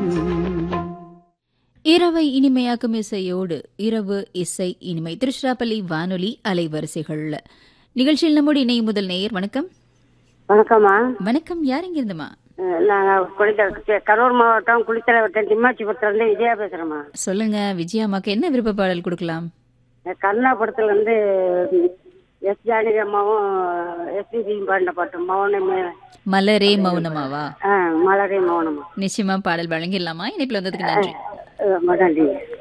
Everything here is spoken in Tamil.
இரவை இனிமையாக்கும் இசையோடு இரவு இசை இனிமை திருச்சிராப்பள்ளி வானொலி அலைவரிசைகள்ல நிகழ்ச்சியில் நம்முடைய இணையும் முதல் நேயர் வணக்கம் வணக்கம்மா வணக்கம் யார் இங்கிருந்துமா அஹ் நாங்க குளித்தலை கரூர் மாவட்டம் குளித்தலை வட்டம் திம்மாச்சிபுரத்துல இருந்து விஜயா பேசுறேம்மா சொல்லுங்க விஜயாமாக்கு என்ன விருப்ப பாடல் கொடுக்கலாம் அஹ் கருணா படத்துல இருந்து எஸ் ஜானகி அம்மாவும் எஸ்பிபியும் பாடின பாட்டு மௌனமே மலரே மௌனமாவா ஆ மலரே மௌனமா நிச்சயமா பாடல் வழங்கிடலாமா இணைப்பில் வந்ததுக்கு நன்றி அஹ் நன்றி